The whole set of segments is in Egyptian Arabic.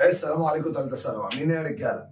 السلام عليكم ثالثه ثانوي عاملين ايه يا رجاله؟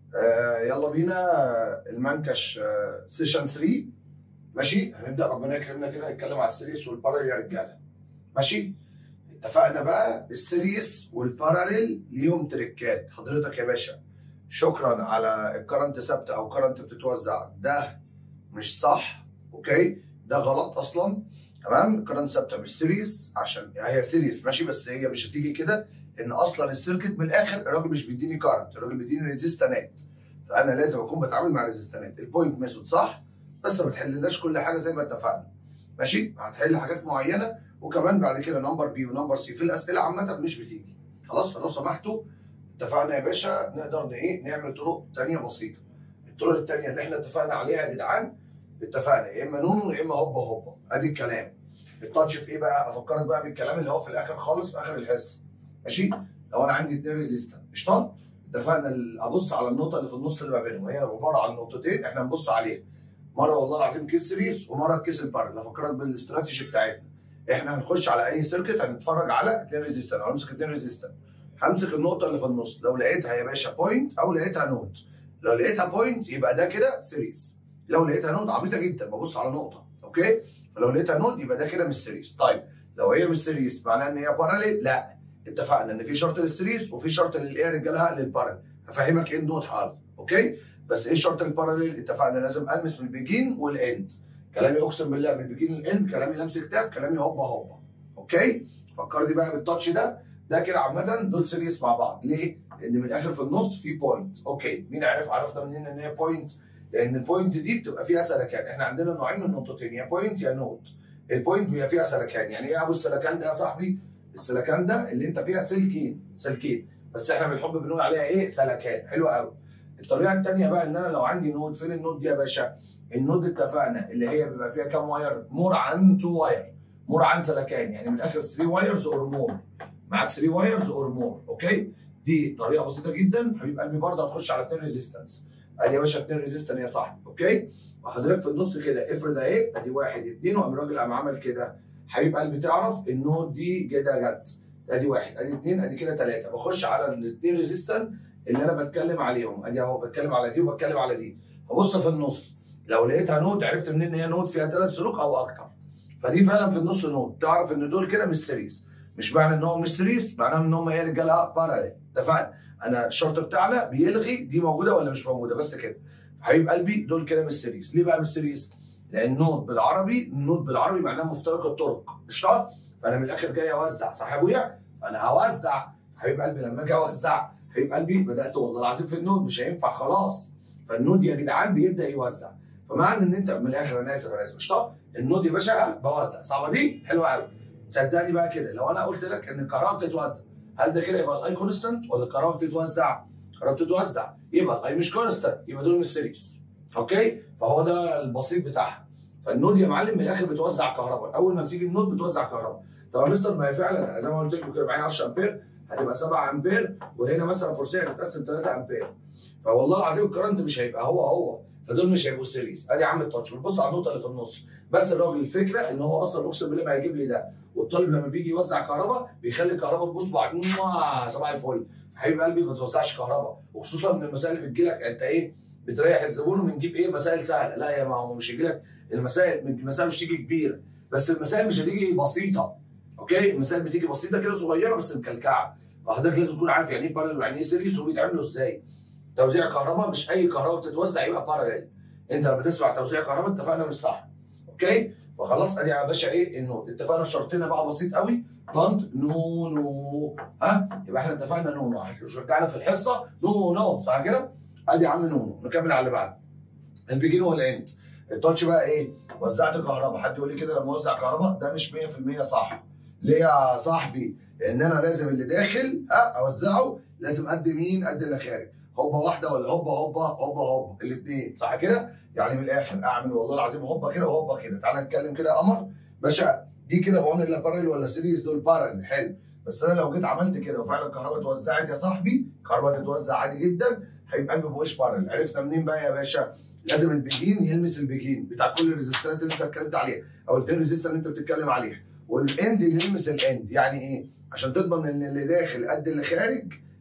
آه يلا بينا آه، المنكش آه سيشن 3 ماشي هنبدا ربنا يكرمنا كده نتكلم على السيريس والباراليل يا رجاله ماشي اتفقنا بقى السيريس والباراليل ليهم تريكات حضرتك يا باشا شكرا على الكرنت ثابته او كرنت بتتوزع ده مش صح اوكي ده غلط اصلا تمام الكرنت ثابته مش سيريس عشان هي سيريس ماشي بس هي مش هتيجي كده ان اصلا السيركت من الاخر الراجل مش بيديني كارنت الراجل بيديني ريزيستانات فانا لازم اكون بتعامل مع ريزيستانات البوينت ميثود صح بس ما بتحلناش كل حاجه زي ما اتفقنا ماشي هتحل حاجات معينه وكمان بعد كده نمبر بي ونمبر سي في الاسئله عامه مش بتيجي خلاص فلو سمحتوا اتفقنا يا باشا نقدر ن- ايه نعمل طرق تانية بسيطه الطرق التانية اللي احنا اتفقنا عليها يا جدعان اتفقنا يا اما نونو يا اما هوبا هوبا ادي الكلام التاتش في ايه بقى افكرك بقى بالكلام اللي هو في الاخر خالص في اخر الحصه ماشي لو انا عندي اتنين ريزيستنت قشطه اتفقنا ال- ابص على النقطه اللي في النص اللي ما بينهم هي عباره عن نقطتين احنا نبص عليها مره والله العظيم كيس سيريس ومره كيس البارل افكرك بالاستراتيجي بتاعتنا احنا هنخش على اي سيركت هنتفرج على اتنين ريزيستنت او همسك اتنين ريزيستنت همسك النقطه اللي في النص لو لقيتها يا باشا بوينت او لقيتها نوت لو لقيتها بوينت يبقى ده كده سيريس لو لقيتها نوت عبيطه جدا ببص على نقطه اوكي فلو لقيتها نوت يبقى ده كده مش سيريس طيب لو هي مش سيريس معناها ان هي باراليل لا اتفقنا ان في شرط للسيريس وفي شرط للايه يا رجاله للباراليل هفهمك ايه النوت حاضر اوكي بس ايه شرط الباراليل اتفقنا لازم المس من البيجين والاند كلامي اقسم بالله من البيجين للاند كلامي لمس كتاف كلامي هوبا هوبا اوكي فكرني بقى بالتاتش ده ده كده عامه دول سيريس مع بعض ليه؟ لان من الاخر في النص في بوينت اوكي مين عرف عرفنا منين ان هي بوينت؟ لان البوينت دي بتبقى فيها سلكان احنا عندنا نوعين من النقطتين يا بوينت يا نوت البوينت بيبقى فيها سلكان يعني ايه ابو السلكان ده يا صاحبي السلكان ده اللي انت فيها سلكين سلكين بس احنا بالحب بنقول عليها ايه سلكان حلو قوي الطريقه الثانيه بقى ان انا لو عندي نود فين النود دي يا باشا النود اتفقنا اللي هي بيبقى فيها كام واير مور عن 2 واير مور عن سلكان يعني من الاخر 3 وايرز اور مور معاك 3 وايرز اور مور اوكي دي طريقه بسيطه جدا حبيب قلبي برضه هتخش على 2 ريزيستنس ادي يا باشا 2 ريزيستنس يا صاحبي اوكي وحضرتك في النص كده افرض اهي ادي واحد اتنين وقام الراجل قام عمل كده حبيب قلبي تعرف النود دي كده جت ادي واحد ادي اتنين ادي كده تلاته بخش على الاثنين ريزيستنت اللي انا بتكلم عليهم ادي اهو بتكلم على دي وبتكلم على دي هبص في النص لو لقيتها نود عرفت منين ان هي نود فيها ثلاث سلوك او اكتر فدي فعلا في النص نود تعرف ان دول كده مش سيريس مش معنى ان هو مش سيريس معناه ان هم ايه يا رجاله باراليل اتفقنا انا الشرط بتاعنا بيلغي دي موجوده ولا مش موجوده بس كده حبيب قلبي دول كده مش سيريس ليه بقى مش سيريس؟ لان نود بالعربي النود بالعربي معناها مفترق الطرق قشطه فانا من الاخر جاي اوزع صح يا ابويا؟ فانا هوزع حبيب قلبي لما اجي اوزع حبيب قلبي بدات والله العظيم في النود مش هينفع خلاص فالنود يا جدعان بيبدا يوزع فمعنى ان انت من الاخر انا اسف انا اسف قشطه النود يا باشا بوزع صعبه دي حلوه قوي صدقني بقى كده لو انا قلت لك ان الكهرباء بتتوزع هل ده كده يبقى الاي كونستنت ولا الكهرباء بتتوزع؟ الكهرباء بتتوزع يبقى الاي مش كونستنت يبقى دول مش سيريس اوكي فهو ده البسيط بتاعها فالنود يا معلم من الاخر بتوزع كهرباء اول ما بتيجي النود بتوزع كهرباء طب يا مستر ما هي فعلا زي ما قلت لكم كده معايا 10 امبير هتبقى 7 امبير وهنا مثلا فرسيه هتتقسم 3 امبير فوالله العظيم الكرنت مش هيبقى هو هو فدول مش هيبقوا سيريس ادي يا عم التاتش بتبص على النقطه اللي في النص بس الراجل الفكره ان هو اصلا اقسم بالله ما هيجيب لي ده والطالب لما بيجي يوزع كهرباء بيخلي الكهرباء تبص بعض مواه، صباح الفل حبيب قلبي ما توزعش كهرباء وخصوصا ان المسائل اللي بتجي لك انت ايه بتريح الزبون وبنجيب ايه مسائل سهله لا يا ما هو مش هيجي لك المسائل المسائل مش تيجي كبيره بس المسائل مش هتيجي بسيطه اوكي المسائل بتيجي بسيطه كده صغيره بس مكلكعه فحضرتك لازم تكون عارف يعني ايه باراليل ويعني ايه سيريس وبيتعملوا ازاي توزيع كهرباء مش اي كهرباء بتتوزع يبقى باراليل انت لما تسمع توزيع كهرباء اتفقنا مش صح اوكي فخلاص ادي يا باشا ايه النود اتفقنا شرطنا بقى بسيط قوي طنط نو نو ها يبقى احنا اتفقنا نو نو عشان رجعنا في الحصه نو نو صح كده ادي يا عم نو نو نكمل على اللي بعده البيجين والاند التاتش بقى ايه وزعت كهرباء حد يقول لي كده لما اوزع كهرباء ده مش 100% صح ليه يا صاحبي لان انا لازم اللي داخل اه اوزعه لازم قد مين قد اللي خارج هوبا واحده ولا هوبا هوبا هوبا هوبا الاثنين صح كده يعني من الاخر اعمل والله العظيم هوبا كده وهوبا كده تعالى نتكلم كده يا قمر باشا دي كده بقول لا بارل ولا سيريز دول بارل حلو بس انا لو جيت عملت كده وفعلا الكهرباء اتوزعت يا صاحبي الكهرباء تتوزع عادي جدا هيبقى قلبي بوش بارل عرفنا منين بقى يا باشا لازم البيجين يلمس البيجين بتاع كل الريزستنات اللي انت اتكلمت عليها او التين ريزيستنت اللي انت بتتكلم عليها والاند يلمس الاند يعني ايه عشان تضمن ان اللي داخل قد اللي خارج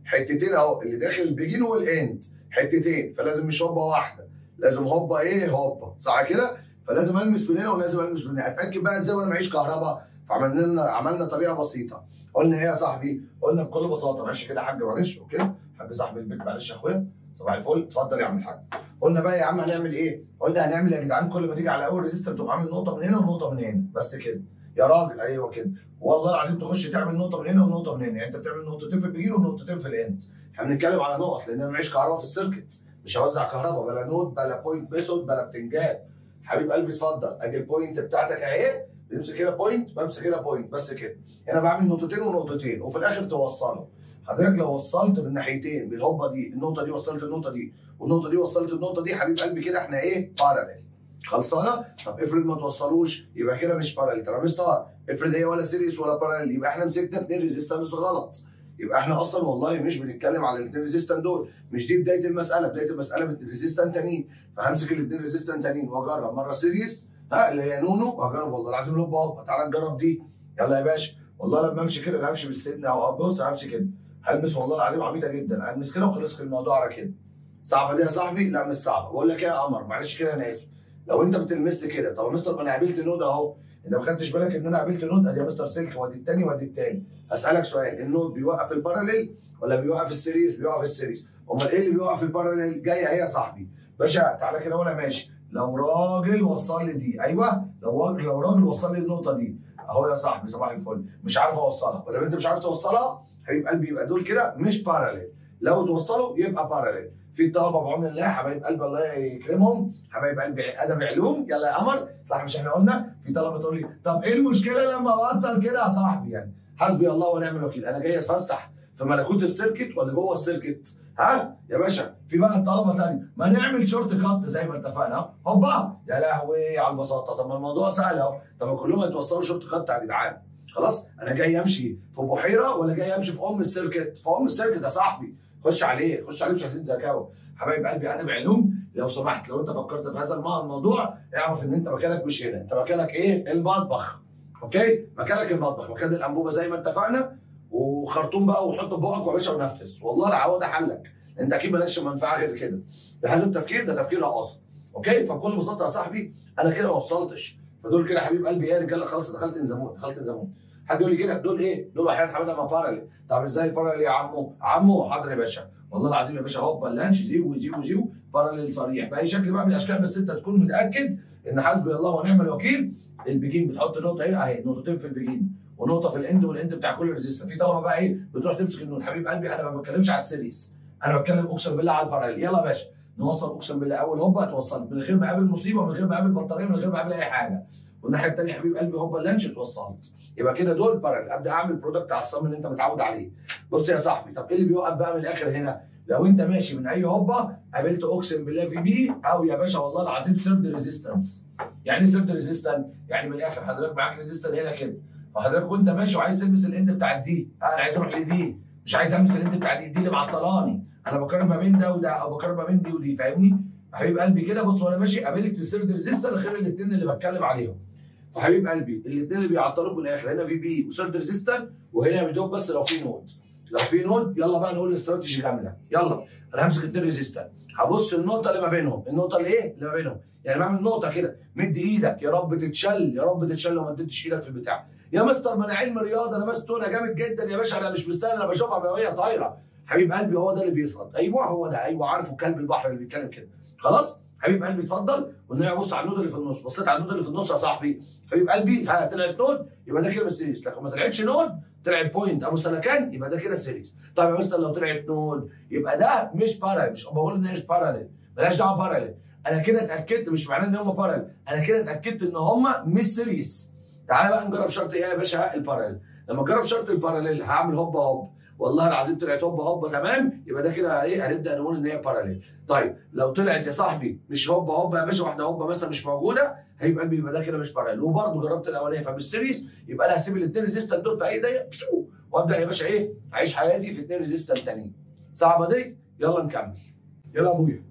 حتتين اهو اللي داخل البيجين والاند حتتين فلازم مش هوبه واحده لازم هوبه ايه هوبه صح كده فلازم المس من هنا ولازم المس من هنا اتاكد بقى ازاي وانا معيش كهرباء فعملنا لنا عملنا طريقه بسيطه قلنا ايه يا صاحبي قلنا بكل بساطه ماشي كده يا حاج معلش اوكي حاج صاحب البيت معلش يا اخويا صباح الفل اتفضل يا عم الحاج قلنا بقى يا عم هنعمل ايه قلنا هنعمل يا جدعان كل ما تيجي على اول ريزيستر تقوم عامل نقطه من هنا ونقطه من هنا بس كده يا راجل ايوه كده والله العظيم تخش تعمل نقطه من هنا ونقطه من هنا يعني انت بتعمل نقطتين في البيجين ونقطتين في الاند احنا بنتكلم على نقط لان انا معيش كهرباء في السيركت مش هوزع كهرباء بلا نود بلا بوينت ميثود بلا بتنجان حبيب قلبي اتفضل ادي البوينت بتاعتك اهي بنمسك هنا بوينت بمسك هنا بوينت بس كده هنا بعمل نقطتين ونقطتين وفي الاخر توصلهم حضرتك لو وصلت من ناحيتين بالهوبه دي النقطه دي وصلت النقطه دي والنقطه دي وصلت النقطه دي حبيب قلبي كده احنا ايه باراليل خلصانه طب افرض ما توصلوش يبقى كده مش باراليل طب يا مستر افرض هي ولا سيريس ولا باراليل يبقى احنا مسكنا اثنين ريزيستنس غلط يبقى احنا اصلا والله مش بنتكلم على الاثنين ريزيستنت دول مش دي بدايه المساله بدايه المساله بالريزيستنت تانيين فهمسك الاثنين ريزيستنت تانيين واجرب مره سيريس ها اللي هي نونو وهجرب والله العظيم لوب اهو تعالى نجرب دي يلا يا باشا والله لما امشي كده انا همشي بالسن او بص همشي كده هلبس والله العظيم عبيطه جدا هلبس كده وخلص الموضوع على كده صعبه دي يا صاحبي لا مش صعبه بقول لك ايه يا قمر معلش كده انا اسف لو انت بتلمست كده طب يا مستر ما انا قابلت نود اهو انت ما خدتش بالك ان انا قابلت نود ادي يا مستر سلك وادي الثاني وادي الثاني هسالك سؤال النود بيوقف الباراليل ولا بيوقف السيريز بيوقف السيريز امال ايه اللي بيوقف الباراليل جايه اهي يا صاحبي باشا تعالى كده وانا ماشي لو راجل وصل لي دي ايوه لو راجل لو راجل وصل لي النقطه دي اهو يا صاحبي صباح الفل مش عارف اوصلها ما دام انت مش عارف توصلها حبيب قلبي يبقى دول كده مش باراليل لو توصلوا يبقى باراليل في طلبه بعون الله حبايب قلبي الله يكرمهم حبايب قلبي ادب علوم يلا يا قمر صح مش احنا قلنا في طلبه تقول لي طب ايه المشكله لما اوصل كده يا صاحبي يعني حسبي الله ونعم الوكيل انا جاي اتفسح في ملكوت السيركت ولا جوه السيركت ها يا باشا في بقى طلبه ثانيه ما نعمل شورت كات زي ما اتفقنا هوبا يا لهوي على البساطه طب ما الموضوع سهل اهو طب كلهم يتوصلوا شورت كات يا جدعان خلاص انا جاي امشي في بحيره ولا جاي امشي في ام السيركت في ام السيركت يا صاحبي خش عليه خش عليه مش عايزين زكاوه حبايب قلبي ادب علوم لو سمحت لو انت فكرت في هذا الموضوع اعرف ان انت مكانك مش هنا انت مكانك ايه المطبخ اوكي مكانك المطبخ مكان الانبوبه زي ما اتفقنا وخرطوم بقى وحط في بقك وباشا ونفس والله العوض حلك انت اكيد مالكش منفعه غير كده بهذا التفكير ده تفكير رقاصه اوكي فبكل بساطه يا صاحبي انا كده ما وصلتش فدول كده حبيب قلبي ايه يا رجاله خلاص دخلت انزمون دخلت انزمون حد يقول لي كده دول ايه؟ دول وحياه حماده ما بارالي طب ازاي البارالي يا عمو؟ عمو حاضر يا باشا والله العظيم يا باشا هوبا لانش زيرو زيرو زيرو باراليل صريح باي شكل بقى من الاشكال بس انت تكون متاكد ان حسبي الله ونعم الوكيل البيجين بتحط نقطه هنا اهي نقطتين في البيجين ونقطه في الاند والاند بتاع كل ريزيستر في طلبه بقى ايه بتروح تمسك النود حبيب قلبي انا ما بتكلمش على السيريز انا بتكلم اقسم بالله على الباراليل يلا يا باشا نوصل اقسم بالله اول هوبا اتوصلت من غير ما اقابل مصيبه من غير ما اقابل بطاريه من غير ما اقابل اي حاجه والناحيه الثانيه حبيب قلبي هوبا اللانش اتوصلت يبقى كده دول باراليل ابدا اعمل برودكت على الصم اللي انت متعود عليه بص يا صاحبي طب ايه اللي بيوقف بقى من الاخر هنا لو انت ماشي من اي هوبا قابلت اقسم بالله في بي او يا باشا والله العظيم سيرد ريزيستنس يعني ايه سيرد ريزيستنس يعني من الاخر حضرتك معاك ريزيستنس هنا كده فحضرتك وانت ماشي وعايز تلبس الاند بتاع الدي انا عايز اروح لدي مش عايز البس الاند بتاع دي دي اللي معطلاني انا بقارن ما بين ده وده او بقارن ما بين دي ودي فاهمني حبيب قلبي كده بص وانا ماشي قابلت السيرد ريزيستنس غير الاثنين اللي بتكلم عليهم فحبيب قلبي الاثنين اللي بيعطلوك من الاخر هنا في بي وسيرد ريزيستنس وهنا بيدوب بس لو في نود لو في نود يلا بقى نقول الاستراتيجي كامله يلا انا همسك التين ريزيستنس هبص النقطه اللي ما بينهم النقطه اللي ايه اللي ما بينهم يعني بعمل نقطه كده مد ايدك يا رب تتشل يا رب تتشل وما اديتش ايدك في البتاع يا مستر ما انا علم رياضه انا بس انا جامد جدا يا باشا انا مش مستاهل انا بشوفها وهي طايره حبيب قلبي هو ده اللي بيسقط ايوه هو ده ايوه عارفه كلب البحر اللي بيتكلم كده خلاص حبيب قلبي اتفضل والنبي ابص على النود اللي في النص بصيت على النود اللي في النص يا صاحبي حبيب قلبي ها طلعت نود يبقى ده كده السيريس لكن ما طلعتش نود طلعت بوينت ابو سلكان يبقى ده كده السيريس طيب يا مستر لو طلعت نود يبقى ده مش باراليل مش بقول ان هي مش باراليل مالهاش دعوه باراليل انا كده اتاكدت مش معناه ان هم باراليل انا كده اتاكدت ان هم مش سيريس تعالى بقى نجرب شرط ايه يا باشا الباراليل لما اجرب شرط الباراليل هعمل هوبا هوب والله العظيم طلعت هوبا هوبا تمام يبقى ده كده ايه هنبدا نقول ان هي باراليل طيب لو طلعت يا صاحبي مش هوبا هوبا يا باشا واحده هوبا مثلا مش موجوده هيبقى قلبي يبقى ده كده مش باراليل وبرده جربت الاولانيه فمش سيريس يبقى انا هسيب الاثنين ريزيستنت دول في اي ضيق وابدا يا باشا ايه اعيش حياتي في اثنين ريزيستنت تانيين صعبه دي يلا نكمل يلا يا ابويا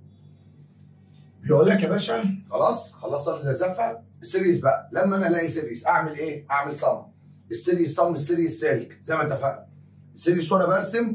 بيقول لك يا باشا خلاص خلصت الزفه السيريس بقى لما انا الاقي سيريس اعمل ايه؟ اعمل صم السيريس صم السيريس سلك زي ما اتفقنا السيريس وانا برسم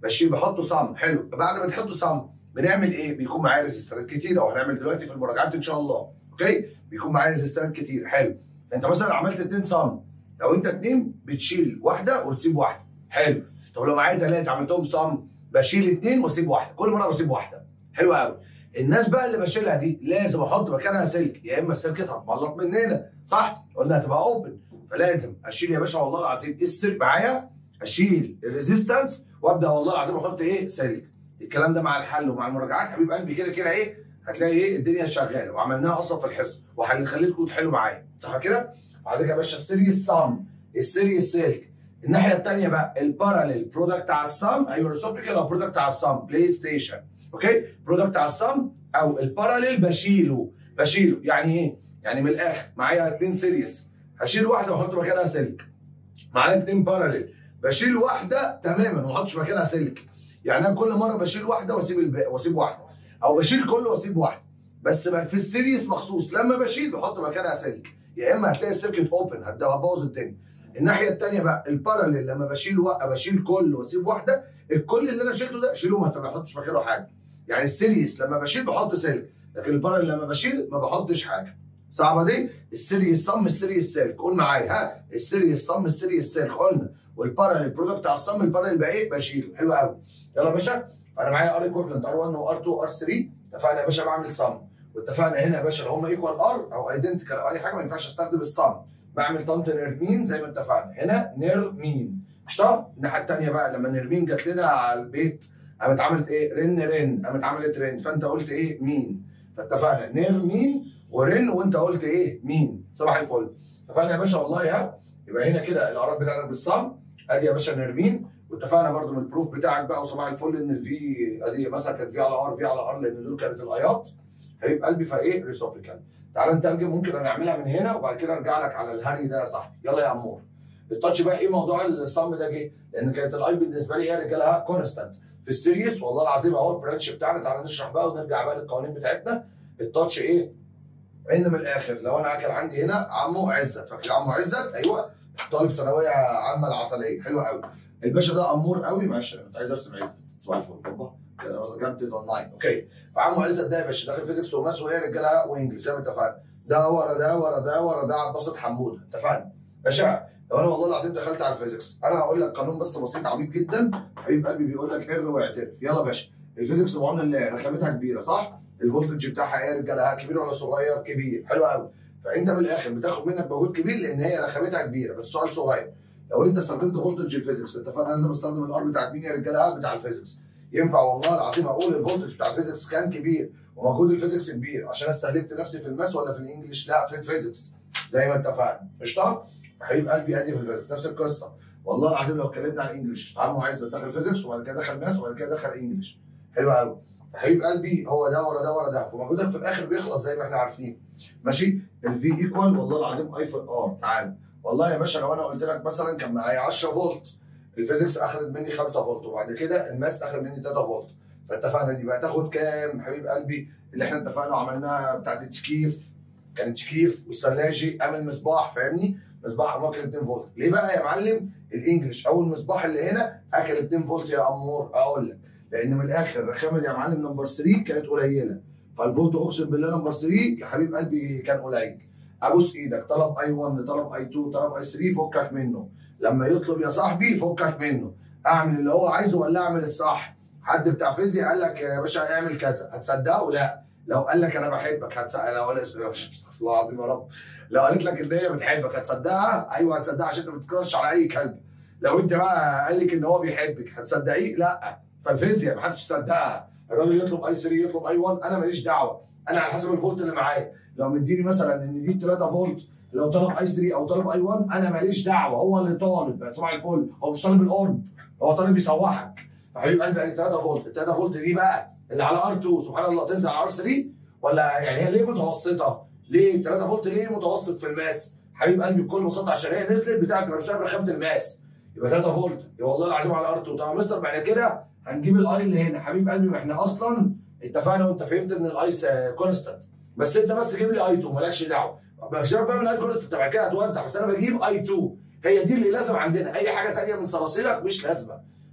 بشيل بحطه صم حلو بعد ما تحطه صم بنعمل ايه؟ بيكون معايا ريزيسترات كتير او هنعمل دلوقتي في المراجعات ان شاء الله اوكي؟ بيكون معايا ريزيسترات كتير حلو انت مثلا عملت اتنين صم لو انت اتنين بتشيل واحده وتسيب واحده حلو طب لو معايا ثلاثه عملتهم صم بشيل اتنين واسيب واحده كل مره بسيب واحده حلو قوي الناس بقى اللي بشيلها دي لازم احط مكانها سلك يا اما السلك هتملط مننا صح؟ قلنا هتبقى اوبن فلازم اشيل يا باشا والله العظيم ايه السلك معايا اشيل الريزيستنس وابدا والله العظيم احط ايه سلك الكلام ده مع الحل ومع المراجعات حبيب قلبي كده كده ايه هتلاقي ايه الدنيا شغاله وعملناها اصلا في الحصه وهنخليكم تحلوا معايا صح كده؟ بعد يا باشا السيريس سام السيريس سلك الناحيه الثانيه بقى الباراليل برودكت على السام ايوه ريسبليكال او برودكت على السام بلاي ستيشن اوكي برودكت على السام او الباراليل بشيله بشيله يعني ايه؟ يعني من الاخر معايا اثنين سيريس هشيل واحده واحط مكانها سلك معايا اثنين باراليل بشيل واحده تماما وما احطش مكانها سلك يعني انا كل مره بشيل واحده واسيب الباقي واسيب واحده او بشيل كله واسيب واحده بس في السيريس مخصوص لما بشيل بحط مكانها سلك يا اما هتلاقي السيركت اوبن هتبوظ الدنيا الناحيه الثانيه بقى الباراليل لما بشيل وقه بشيل كل واسيب واحده الكل اللي انا شلته ده شيله ما بحطش مكانه حاجه يعني السيريس لما بشيل بحط سلك لكن الباراليل لما بشيل ما بحطش حاجه صعبه دي السيريس صم السيريس سلك قول معايا ها السيريس صم السيريس سلك قلنا والباراليل برودكت على الصم الباراليل بقى ايه بشيله حلو قوي يلا يا باشا انا معايا ار ايكوفلنت ار 1 وار 2 وار 3 اتفقنا يا باشا بعمل صم واتفقنا هنا يا باشا لو هم ايكوال ار او ايدنتيكال او اي حاجه ما ينفعش استخدم الصم بعمل طنط نرمين زي ما اتفقنا هنا نرمين قشطه الناحيه الثانيه بقى لما نرمين جت لنا على البيت قامت عملت ايه رن رن قامت عملت رن فانت قلت ايه مين فاتفقنا نرمين ورن وانت قلت ايه مين صباح الفل اتفقنا يا باشا والله ها يبقى هنا كده الاعراض بتاعتك بالصم ادي يا باشا نرمين واتفقنا برده من البروف بتاعك بقى وصباح الفل ان الفي ادي مثلا كانت في على ار في على ار لان دول كانت الايات حبيب قلبي فايه ريسوبليكال تعال نترجم ممكن نعملها من هنا وبعد كده ارجع لك على الهري ده يا صاحبي يلا يا عمور التاتش بقى ايه موضوع الصم ده جه لان كانت الاي بالنسبه لي هي رجالها كونستانت في السيريس والله العظيم اهو البرانش بتاعنا تعالى نشرح بقى ونرجع بقى للقوانين بتاعتنا التاتش ايه ان من الاخر لو انا كان عندي هنا عمو عزت فاكر عمو عزت ايوه طالب ثانويه عامه العسليه حلو قوي الباشا ده امور قوي معلش انا كنت عايز ارسم عزت صباح الفل بابا كده جبت اونلاين اوكي فعمو عزت ده يا باشا داخل فيزيكس وماس وهي رجاله وانجلش زي ما اتفقنا ده ورا ده ورا ده ورا ده عباسط حموده اتفقنا باشا لو انا والله العظيم دخلت على الفيزيكس انا هقول لك قانون بس بسيط عبيط جدا حبيب قلبي بيقول لك ار واعترف يلا باشا الفيزيكس بعون الله رخامتها كبيره صح؟ الفولتج بتاعها ايه يا رجاله كبير ولا صغير؟ كبير حلو قوي فانت من الاخر بتاخد منك مجهود كبير لان هي رخامتها كبيره بس سؤال صغير لو انت استخدمت فولتج الفيزيكس اتفقنا لازم استخدم الار بتاعت مين يا رجاله؟ بتاع الفيزيكس ينفع والله العظيم اقول الفولتج بتاع الفيزيكس كان كبير ومجهود الفيزيكس كبير عشان استهلكت نفسي في الماس ولا في الانجليش؟ لا في الفيزيكس زي ما اتفقنا قشطه؟ حبيب قلبي ادي في الفيزيكس نفس القصه والله العظيم لو اتكلمنا عن انجلش تعال عايز دخل فيزيكس وبعد كده دخل ماس وبعد كده دخل انجلش حلو قوي فحبيب قلبي هو ده ورا ده ورا ده فمجهودك في الاخر بيخلص زي ما احنا عارفين ماشي الفي ايكوال والله العظيم اي في الار تعال والله يا باشا لو انا قلت لك مثلا كان معايا 10 فولت الفيزيكس اخذت مني 5 فولت وبعد كده الماس اخذ مني 3 فولت فاتفقنا دي بقى تاخد كام حبيب قلبي اللي احنا اتفقنا وعملناها بتاعت التكييف كانت تكييف والثلاجي امن مصباح فاهمني مصباح واكل 2 فولت ليه بقى يا معلم الانجليش او المصباح اللي هنا اكل 2 فولت يا امور اقول لك لان من الاخر الرخامه يا معلم نمبر 3 كانت قليله فالفولت اقسم بالله نمبر 3 يا حبيب قلبي كان قليل ابوس ايدك طلب اي 1 طلب اي 2 طلب اي 3 فكك منه لما يطلب يا صاحبي فكك منه اعمل اللي هو عايزه ولا اعمل الصح حد بتاع فيزياء قال لك يا باشا اعمل كذا هتصدقه لا لو قال لك انا بحبك هتصدق لو قال الله العظيم يا رب لو قالت لك ان هي بتحبك هتصدقها ايوه هتصدقها عشان انت ما بتكرش على اي كلب لو انت بقى قال لك ان هو بيحبك هتصدقيه لا فالفيزياء ما حدش يصدقها الراجل يطلب اي 3 يطلب اي 1 انا ماليش دعوه انا على حسب الفولت اللي معايا لو مديني مثلا ان دي 3 فولت لو طلب اي 3 او طلب اي 1 انا ماليش دعوه هو اللي طالب صباح الفل هو مش طالب القرب هو طالب يسوحك فحبيب قلبي قال 3 فولت ال 3 فولت دي بقى اللي على ار 2 سبحان الله تنزل على ار 3 ولا يعني هي ليه متوسطه؟ ليه 3 فولت ليه متوسط في الماس؟ حبيب قلبي بكل بساطه عشان هي نزلت بتاعت بسبب رخامه الماس يبقى 3 فولت يا والله العظيم على ار 2 طب يا مستر بعد كده هنجيب الاي اللي هنا حبيب قلبي ما احنا اصلا اتفقنا وانت فهمت ان الاي كونستانت بس انت بس جيب لي اي 2 مالكش دعوه سيبك بقى من اي كونستانت بعد كده هتوزع بس انا بجيب اي 2 هي دي اللي لازم عندنا اي حاجه ثانيه من صراصيرك مش لازمه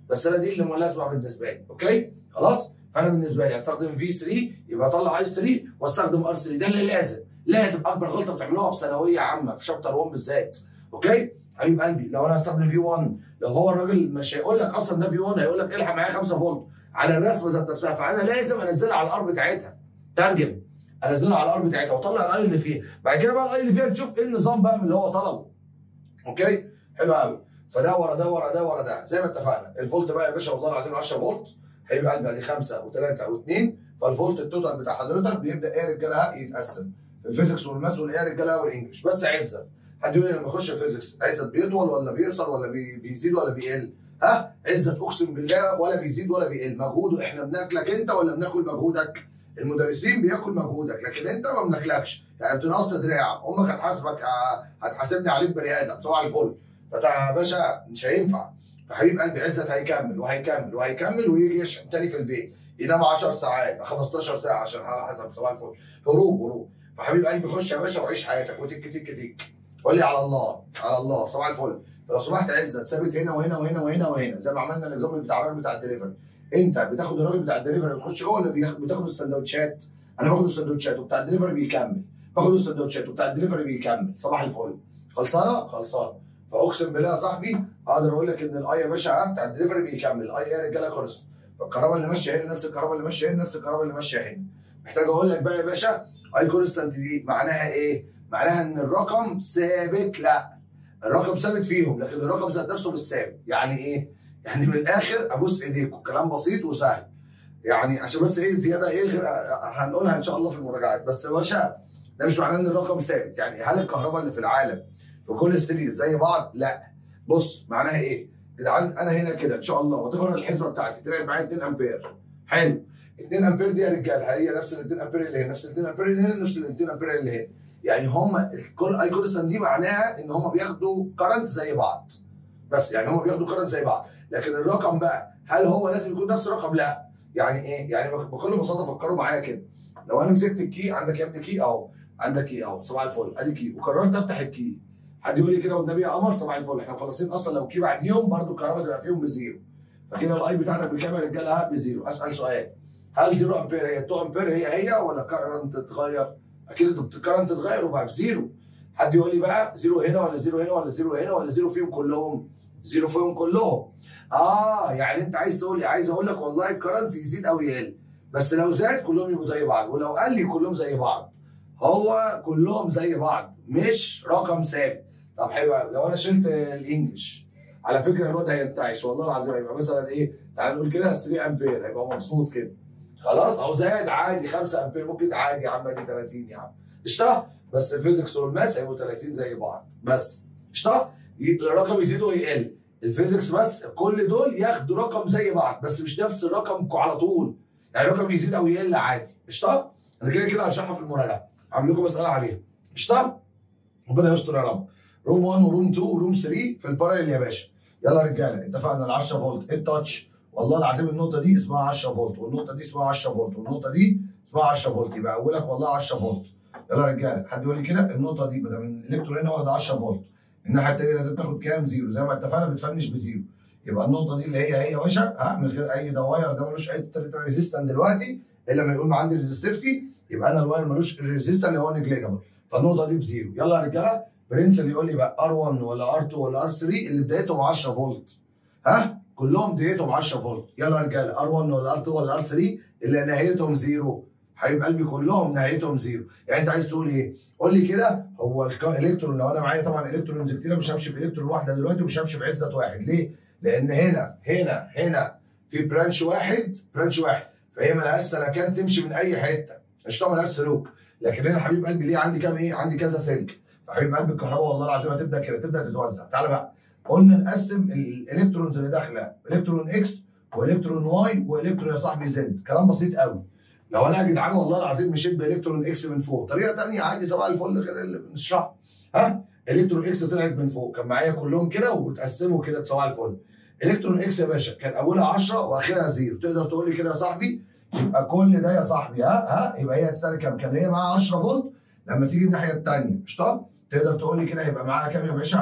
بس انا دي اللي مناسبه بالنسبه لي اوكي خلاص فانا بالنسبه لي استخدم في 3 يبقى اطلع اي 3 واستخدم ار 3 ده اللي لازم لازم اكبر غلطه بتعملوها في ثانويه عامه في شابتر 1 بالذات اوكي حبيب قلبي لو انا هستخدم في 1 لو هو الراجل مش هيقول لك اصلا ده في 1 هيقول لك الحق معايا 5 فولت على الرسمه ذات نفسها فانا لازم انزلها على الار بتاعتها ترجم انزلها على الار بتاعتها واطلع الاي اللي فيها بعد كده بقى الاي اللي فيها نشوف ايه النظام بقى من اللي هو طلبه اوكي حلو قوي فده ورا ده ورا ده ورا ده زي ما اتفقنا الفولت بقى يا باشا والله العظيم 10 فولت هيبقى قلبي ادي 5 و3 و2 فالفولت التوتال بتاع حضرتك بيبدا ايه يا رجاله يتقسم في الفيزيكس والماس والايه يا رجاله والانجلش بس عزت حد يقول لي لما اخش الفيزيكس عزت بيطول ولا بيقصر ولا بي- بيزيد ولا بيقل ها عزت اقسم بالله ولا بيزيد ولا بيقل مجهوده احنا بناكلك انت ولا بناكل مجهودك المدرسين بياكل مجهودك لكن انت ما بناكلكش يعني بتنقص دراع امك هتحاسبك ه- هتحاسبني عليك بني ادم صباح الفل فانت يا باشا مش هينفع فحبيب قلبي عزت هيكمل وهيكمل وهيكمل ويجي يشحن تاني في البيت ينام 10 ساعات 15 ساعه عشان على حسب صباح الفل هروب هروب فحبيب قلبي خش يا باشا وعيش حياتك وتك تك تك قول لي على الله على الله صباح الفل فلو سمحت عزت ثابت هنا وهنا وهنا وهنا وهنا زي ما عملنا الاكزامبل بتاع الراجل بتاع الدليفري انت بتاخد الراجل بتاع الدليفري وتخش جوه ولا بياخد- بتاخد السندوتشات انا باخد السندوتشات وبتاع الدليفري بيكمل باخد السندوتشات وبتاع الدليفري بيكمل صباح الفل خلصانه خلصانه فاقسم بالله يا صاحبي اقدر اقول لك ان الاي يا باشا بتاع الدليفري بيكمل الاي يا رجاله كورس فالكهرباء اللي ماشيه هنا نفس الكهرباء اللي ماشيه هنا نفس الكهرباء اللي ماشيه هنا محتاج اقول لك بقى يا باشا اي كونستانت دي معناها ايه؟ معناها ان الرقم ثابت لا الرقم ثابت فيهم لكن الرقم ذات نفسه مش ثابت يعني ايه؟ يعني من الاخر ابوس ايديكم كلام بسيط وسهل يعني عشان بس ايه زياده ايه غير هنقولها ان شاء الله في المراجعات بس يا باشا ده مش معناه ان الرقم ثابت يعني هل الكهرباء اللي في العالم في كل السيريز زي بعض؟ لا بص معناها ايه؟ جدعان انا هنا كده ان شاء الله وتفر الحسبه بتاعتي طلعت معايا 2 امبير حلو 2 امبير دي يا رجاله هي نفس ال 2 امبير اللي هنا نفس ال 2 امبير اللي هنا نفس ال 2 امبير اللي هنا يعني هم كل اي كونستانت دي معناها ان هم بياخدوا كرنت زي بعض بس يعني هم بياخدوا كرنت زي بعض لكن الرقم بقى هل هو لازم يكون نفس الرقم؟ لا يعني ايه؟ يعني بكل بساطه فكروا معايا كده لو انا مسكت الكي عندك يا ابني كي اهو عندك كي اهو صباح الفل ادي كي وقررت افتح الكي حد يقول لي كده والنبي يا قمر صباح الفل احنا مخلصين اصلا لو كي بعديهم برضو الكهرباء تبقى فيهم بزيرو فكده الاي بتاعتك بكام يا رجاله بزيرو اسال سؤال هل 0 امبير هي 2 امبير هي هي ولا كرنت تتغير؟ اكيد الكرنت تتغير وبقى بزيرو حد يقول لي بقى زيرو هنا ولا زيرو هنا ولا زيرو هنا ولا زيرو فيهم كلهم؟ زيرو فيهم كلهم اه يعني انت عايز تقول لي عايز اقول لك والله الكرنت يزيد او يقل بس لو زاد كلهم يبقوا زي بعض ولو قل لي كلهم زي بعض هو كلهم زي بعض مش رقم ثابت طب حلو أوي. لو انا شلت الانجليش على فكره الواد هينتعش والله العظيم هيبقى مثلا ايه تعال نقول كده 3 امبير هيبقى مبسوط كده خلاص او زاد عادي 5 امبير ممكن عادي يا عم ادي 30 يا عم قشطه بس الفيزيكس والماس هيبقوا 30 زي بعض بس قشطه ي- الرقم يزيد ويقل الفيزيكس بس كل دول ياخدوا رقم زي بعض بس مش نفس الرقم على طول يعني الرقم يزيد او يقل عادي قشطه انا كده كده هشرحها في المراجعه هعمل لكم مساله عليها قشطه ربنا يستر يا رب روم 1 وروم 2 وروم 3 في الباراليل يا باشا يلا يا رجاله اتفقنا ال 10 فولت التاتش والله العظيم النقطه دي اسمها 10 فولت والنقطه دي اسمها 10 فولت والنقطه دي اسمها 10 فولت يبقى اولك والله 10 فولت يلا يا رجاله حد يقول لي كده النقطه دي بدل من الالكترون هنا واخده 10 فولت الناحيه الثانيه لازم تاخد كام زيرو زي ما اتفقنا بتفنش بزيرو يبقى النقطه دي اللي هي هي يا باشا ها من غير اي دواير ده ملوش اي ريزيستنت دلوقتي الا لما يقول ما عندي ريزستيفتي يبقى انا الواير ملوش ريزيستنت اللي هو نجليجابل فالنقطه دي بزيرو يلا يا رجاله برنس اللي يقول لي بقى ار1 ولا ار2 ولا ار3 اللي بدايتهم 10 فولت ها كلهم بدايتهم 10 فولت يلا يا رجاله ار1 ولا ار2 ولا ار3 اللي نهايتهم زيرو حبيب قلبي كلهم نهايتهم زيرو يعني انت عايز تقول ايه قول لي كده هو الك- الالكترون لو انا معايا طبعا الكترونز كتير مش همشي بالكترون واحده دلوقتي ومش همشي بعزه واحد ليه لان هنا هنا هنا في برانش واحد برانش واحد فهي ملهاش سلكان تمشي من اي حته قشطه ملهاش سلوك لكن هنا حبيب قلبي ليه عندي كام ايه عندي كذا سلك فحبيب قلبي الكهرباء والله العظيم هتبدا كده تبدا تتوزع تعالى بقى قلنا نقسم الالكترونز اللي داخله الكترون اكس والكترون واي والكترون يا صاحبي زد كلام بسيط قوي لو انا يا جدعان والله العظيم مشيت بالكترون اكس من فوق طريقه ثانيه عادي صباح الفل غير اللي بنشرحها ها الكترون اكس طلعت من فوق كان معايا كلهم كده واتقسموا كده صباح الفل الكترون اكس يا باشا كان اولها 10 واخرها زيرو تقدر تقول لي كده يا صاحبي يبقى كل ده يا صاحبي ها ها يبقى هي هتساوي كام كان هي معاها 10 فولت لما تيجي الناحيه الثانيه قشطه تقدر تقول لي كده هيبقى معاها كام يا باشا ها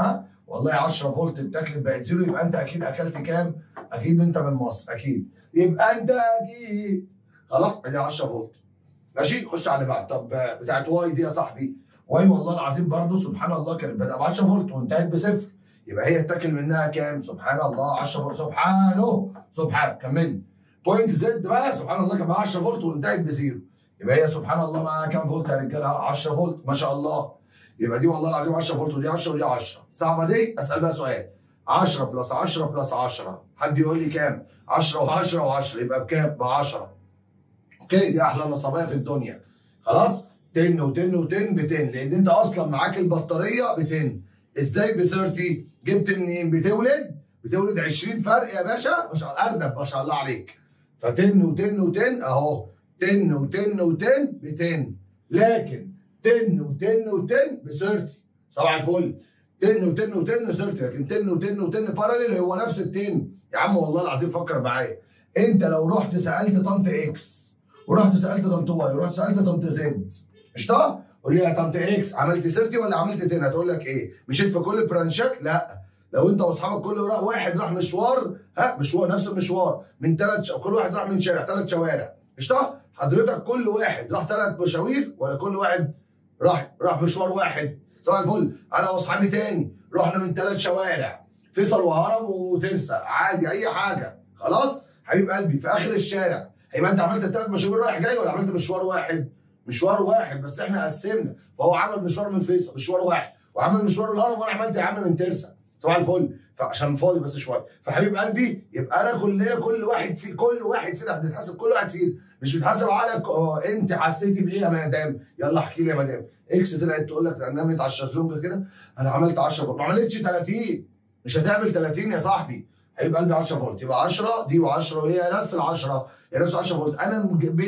والله 10 فولت اتاكلت بقت زيرو يبقى انت اكيد اكلت كام؟ اكيد انت من مصر اكيد يبقى انت اكيد خلاص ادي 10 فولت ماشي خش على اللي بعد طب بتاعت واي دي يا صاحبي واي والله العظيم برضو سبحان الله كانت بدأ ب 10 فولت وانتهت بصفر يبقى هي اتاكل منها كام؟ سبحان الله 10 فولت سبحانه سبحان كمل بوينت زد بقى سبحان الله كان معاها 10 فولت وانتهت بزيرو يبقى هي سبحان الله معاها كام فولت يا رجاله 10 فولت ما شاء الله يبقى دي والله العظيم 10 فولت ودي 10 ودي 10 صعبه دي اسال بقى سؤال 10 بلس 10 بلس 10 حد يقول لي كام 10 و10 و10 يبقى بكام ب 10 اوكي دي احلى نصابيه في الدنيا خلاص 10 و10 و10 ب 10 لان انت اصلا معاك البطاريه ب 10 ازاي ب 30 جبت منين بتولد بتولد 20 فرق يا باشا ما شاء الله ارنب ما شاء الله عليك ف 10 و10 و10 اهو 10 و10 و10 ب 10 لكن 10 و10 و10 ب 30 صباح الفل 10 و10 و10 30 لكن 10 و10 و10 باراليل هو نفس ال 10 يا عم والله العظيم فكر معايا انت لو رحت سالت طنط اكس ورحت سالت طنط واي ورحت سالت طنط زد قشطه؟ قول لي يا طنط اكس عملت 30 ولا عملت 10 هتقول لك ايه؟ مشيت في كل البرانشات؟ لا لو انت واصحابك كل واحد راح مشوار ها مشوار نفس المشوار من ثلاث كل واحد راح من شارع ثلاث شوارع قشطه؟ حضرتك كل واحد راح ثلاث مشاوير ولا كل واحد راح راح مشوار واحد صباح الفل انا واصحابي تاني رحنا من ثلاث شوارع فيصل وهرم وترسا عادي اي حاجه خلاص حبيب قلبي في اخر الشارع هيبقى انت عملت ثلاث مشاوير رايح جاي ولا عملت مشوار واحد مشوار واحد بس احنا قسمنا فهو عمل مشوار من فيصل مشوار واحد وعمل مشوار الهرم وانا عملت يا عم من ترسا صباح الفل فعشان فاضي بس شويه فحبيب قلبي يبقى انا كلنا كل واحد في كل واحد فينا بنتحاسب كل واحد فينا مش بيتحاسب على انت حسيتي بايه يا مدام يلا احكي لي يا مدام اكس طلعت تقول لك نمت على الشازلونج كده انا عملت 10 فولت ما عملتش 30 مش هتعمل 30 يا صاحبي هيبقى قلبي 10 فولت يبقى 10 دي و10 وهي نفس ال 10 هي نفس 10 فولت انا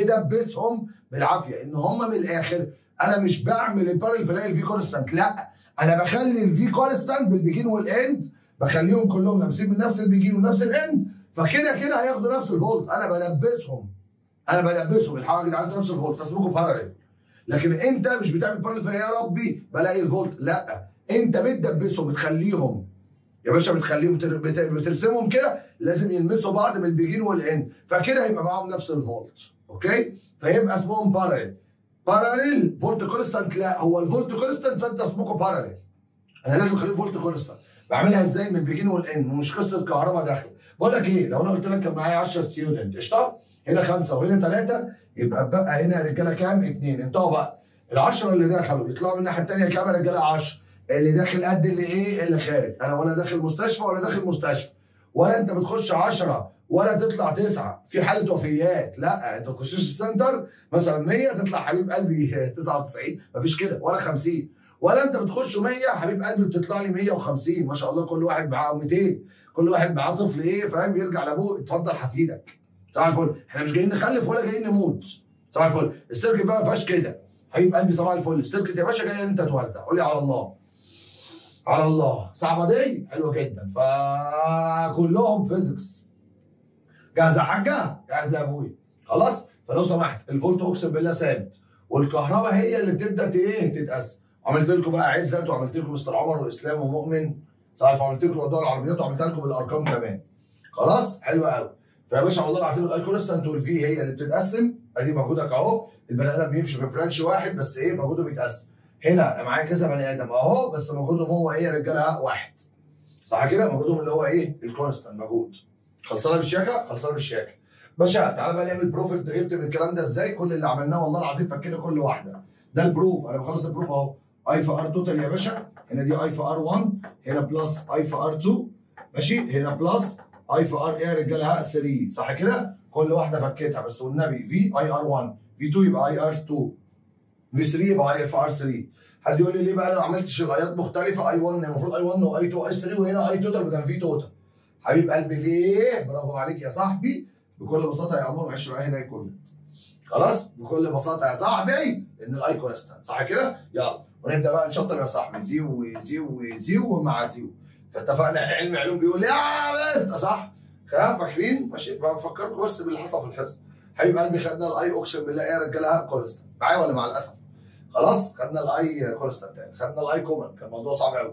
بدبسهم بالعافيه ان هم من الاخر انا مش بعمل البارل فلاقي الفي كونستانت لا انا بخلي الفي كونستانت بالبيجين والاند بخليهم كلهم لابسين من نفس البيجين ونفس الاند فكده كده هياخدوا نفس الفولت انا بلبسهم انا بلبسهم الحاجه يا جدعان نفس الفولت فاسمكم بارل لكن انت مش بتعمل بارل فيا ربي بلاقي الفولت لا انت بتدبسهم بتخليهم يا باشا بتخليهم بترسمهم كده لازم يلمسوا بعض من البيجين والاند فكده هيبقى معاهم نفس الفولت اوكي فيبقى اسمهم بارل باراليل فولت كونستانت لا هو الفولت كونستانت فانت اسمكم باراليل انا لازم اخليه فولت كونستانت بعملها ازاي من البيجين والان ومش قصه كهرباء داخل بقول لك ايه لو انا قلت لك كان معايا 10 ستيودنت قشطه هنا خمسه وهنا ثلاثه يبقى بقى هنا يا رجاله كام؟ اثنين انتوا بقى ال 10 اللي دخلوا يطلعوا من الناحيه الثانيه كام يا رجاله 10 اللي داخل قد اللي ايه اللي خارج انا ولا داخل مستشفى ولا داخل مستشفى ولا انت بتخش 10 ولا تطلع تسعه في حاله وفيات لا انت تخشش السنتر مثلا 100 تطلع حبيب قلبي 99 مفيش كده ولا 50 ولا انت بتخش 100 حبيب قلبي بتطلع لي 150 ما شاء الله كل واحد معاه 200 كل واحد معاه طفل ايه فاهم يرجع لابوه اتفضل حفيدك صباح الفل احنا مش جايين نخلف ولا جايين نموت صباح الفل السيركت بقى ما فيهاش كده حبيب قلبي صباح الفل السيركت يا باشا جاي انت توزع قول لي على الله على الله صعبه دي حلوه جدا فكلهم فيزيكس جاهزه يا حاجه جاهزه يا ابويا خلاص فلو سمحت الفولت اقسم بالله ثابت والكهرباء هي اللي بتبدا ايه تتقسم عملت لكم بقى عزت وعملت لكم مستر عمر واسلام ومؤمن صحيح وعملت لكم موضوع العربيات وعملت لكم الارقام كمان خلاص حلو قوي فيا باشا والله العظيم الاي كونستانت والفي هي اللي بتتقسم ادي مجهودك اهو البني ادم بيمشي في برانش واحد بس ايه مجهوده بيتقسم هنا معايا كذا بني ادم اهو بس مجهودهم هو ايه يا رجاله واحد صح كده مجهودهم اللي هو ايه الكونستانت مجهود خلصانه بالشياكه خلصانه بالشياكه باشا تعالى بقى نعمل بروف انت جبت من الكلام ده ازاي كل اللي عملناه والله العظيم فكينا كل واحده ده البروف انا بخلص البروف اهو اي في ار توتال يا باشا هنا دي اي في ار 1 هنا بلس اي في ار 2 ماشي هنا بلس اي في ار ايه يا رجاله 3 صح كده كل واحده فكيتها بس والنبي في اي ار 1 في 2 يبقى اي ار 2 في 3 يبقى اي في ار 3 حد يقول لي ليه بقى انا ما عملتش الايات مختلفه اي 1 المفروض اي 1 واي 2 واي 3 وهنا اي توتال بدل في توتال حبيب قلبي ليه برافو عليك يا صاحبي بكل بساطه يا امور معلش بقى هنا يكون خلاص بكل بساطه يا صاحبي ان الاي كونستانت صح كده يلا ونبدا بقى نشطر يا صاحبي زيو وزيو وزيو ومع زيو فاتفقنا علم علوم بيقول يا بس صح فاكرين ماشي بفكركم بس باللي حصل في الحصه حبيب قلبي خدنا الاي اقسم بالله يا رجاله كونستانت معايا ولا مع الاسف خلاص خدنا الاي كونستانت خدنا الاي كومن كان الموضوع صعب قوي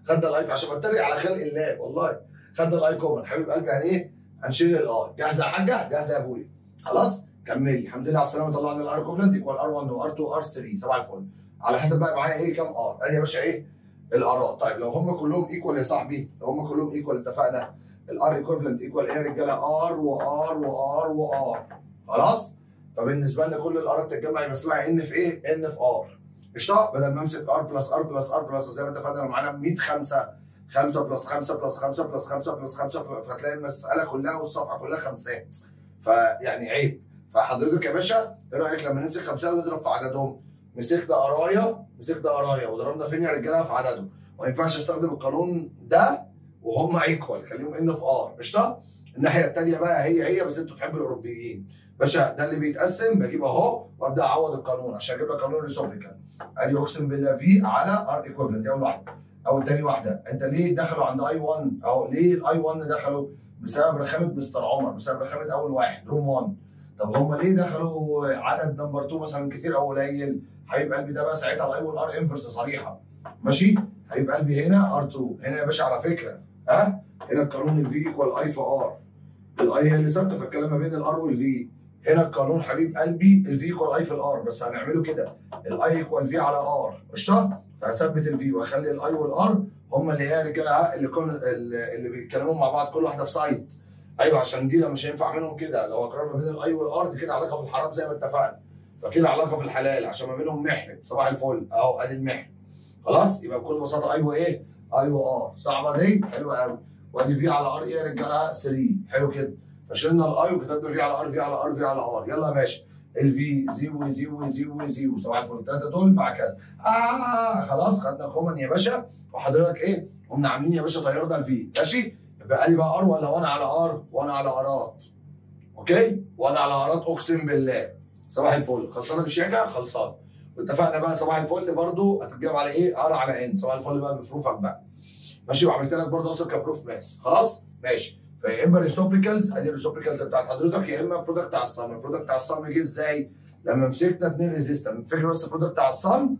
خدنا الاي عشان بتريق على خلق الله والله خدنا الاي كومن حبيب قلبي يعني ايه هنشيل الاي جاهزه يا حاجه جاهزه يا ابويا خلاص كملي الحمد لله على السلامه طلعنا الار كوفلنت ايكوال ار 1 وار 2 ار 3 صباح الفل على حسب بقى معايا ايه كام ار ادي يا باشا ايه الارات طيب لو هم كلهم ايكوال يا صاحبي لو هم كلهم ايكوال اتفقنا الار ايكوفلنت ايكوال ايه يا رجاله ار وار وار وار خلاص فبالنسبه لنا كل الارات تتجمع يبقى اسمها ان في ايه ان في ار قشطه بدل ما امسك ار بلس ار بلس ار بلس زي ما اتفقنا لو معانا 100 خمسه 5 بلس 5 بلس 5 بلس 5 بلس 5 فتلاقي المساله كلها والصفحه كلها خمسات فيعني عيب فحضرتك يا باشا ايه رايك لما نمسك خمسه ونضرب في عددهم مسكنا قرايه مسكنا قرايه وضربنا فين يا رجاله في عددهم ما ينفعش استخدم القانون ده وهم ايكوال خليهم ان في ار قشطه الناحيه الثانيه بقى هي هي بس انتوا تحبوا الاوروبيين باشا ده اللي بيتقسم بجيب اهو وابدا اعوض القانون عشان اجيب لك قانون ريسوبريكال ادي اقسم بالله في على ار ايكوفلنت دي اول واحده او تاني واحده انت ليه دخلوا عند اي 1 اهو ليه الاي 1 دخلوا بسبب رخامه مستر عمر بسبب رخامه اول واحد روم 1 طب هم ليه دخلوا عدد نمبر 2 مثلا كتير او قليل حبيب قلبي ده بقى ساعتها الاي والار انفرس صريحه ماشي حبيب قلبي هنا ار 2 هنا يا باشا على فكره ها هنا القانون الفي ايكوال اي في ار الاي هي اللي ثابته فالكلام ما بين الار والفي هنا القانون حبيب قلبي الفي ايكوال اي في الار بس هنعمله كده الاي ايكوال في على ار قشطه فهثبت الفي واخلي الاي والار هم اللي هي رجاله اللي كون اللي بيتكلموا مع بعض كل واحده في سايد ايوه عشان دي مش هينفع اعملهم كده لو اقرار ما بين الاي والار دي كده علاقه في الحرام زي ما اتفقنا فكده علاقه في الحلال عشان ما بينهم محن صباح الفل اهو ادي المحن خلاص يبقى بكل بساطه اي وايه اي وار صعبه دي حلوه قوي وادي في على ار ايه يا رجاله 3 حلو كده فشلنا الاي وكتبنا في على ار في على ار في على ار يلا يا باشا الفي زيرو زيرو زيرو زيرو صباح الفل الثلاثه دول مع كذا اه خلاص خدنا كومن يا باشا وحضرتك ايه قمنا عاملين يا باشا طيرنا الفي ماشي يبقى لي بقى ار ولا وانا على ار وانا على ارات اوكي وانا على ارات اقسم بالله صباح الفل خلصانه بالشيكه خلصانه واتفقنا بقى صباح الفل برضو هتتجاوب على ايه ار على ان صباح الفل بقى بفروفك بقى ماشي وعملت لك برضه اصلا كبروف ماس خلاص ماشي فيا اما ريسوبريكالز ادي الريسوبريكالز بتاعت حضرتك يا اما برودكت على الصم البرودكت على الصم جه ازاي؟ لما مسكنا اثنين ريزيستر فاكر بس البرودكت على الصم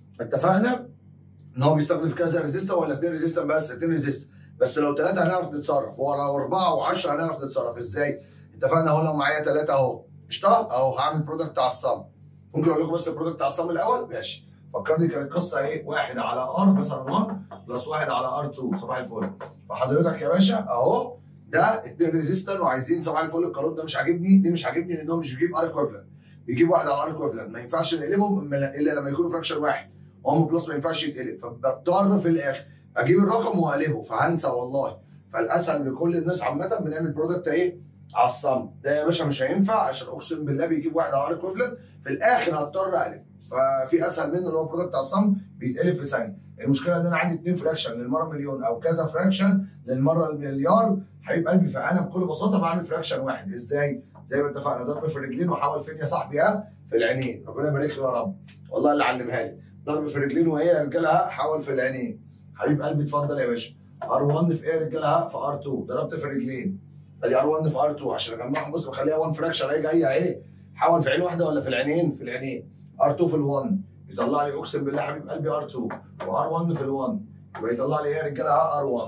اتفقنا ان هو بيستخدم في كذا ريزيستر ولا اثنين ريزيستر بس اثنين ريزيستر بس لو ثلاثه هنعرف نتصرف واربعه و10 هنعرف نتصرف ازاي؟ اتفقنا اهو لو معايا ثلاثه اهو قشطه اهو هعمل برودكت على الصم ممكن اقول لكم بس البرودكت على الصم الاول ماشي فكرني كانت القصه ايه؟ واحد على ار مثلا 1 بلس واحد على ار 2 صباح الفل فحضرتك يا باشا اهو ده اتنين ريزيستر وعايزين صباح الفل القانون ده مش عاجبني ليه مش عاجبني لان هو مش بيجيب ار ايكوفلنت بيجيب واحد على ار ايكوفلنت ما ينفعش نقلبهم الا لما يكونوا فراكشر واحد وهم بلس ما ينفعش يتقلب فبضطر في الاخر اجيب الرقم واقلبه فهنسى والله فالاسهل لكل الناس عامه بنعمل برودكت ايه على الصم ده يا باشا مش هينفع عشان اقسم بالله بيجيب واحد على ار ايكوفلنت في الاخر هضطر اقلب ففي اسهل منه اللي هو برودكت على الصم بيتقلب في ثانيه المشكله ان انا عندي اثنين فراكشن للمره مليون او كذا فراكشن للمره المليار حبيب قلبي فانا بكل بساطه بعمل فراكشن واحد ازاي؟ زي ما اتفقنا ضرب في الرجلين وحاول فين يا صاحبي ها؟ في العينين ربنا يبارك له يا رب والله اللي علمها لي ضرب في الرجلين وهي يا رجاله ها حاول في العينين حبيب قلبي اتفضل يا باشا ار1 في ايه يا رجاله ها في ار2 ضربت في الرجلين ادي ار1 في ار2 عشان اجمعهم بص بخليها 1 فراكشن هي جايه ايه؟ حاول في عين واحده ولا في العينين؟ في العينين ار2 في ال1 يطلع لي اقسم بالله حبيب قلبي ار2 وار1 في ال1 يبقى يطلع لي ايه يا رجاله ها ار1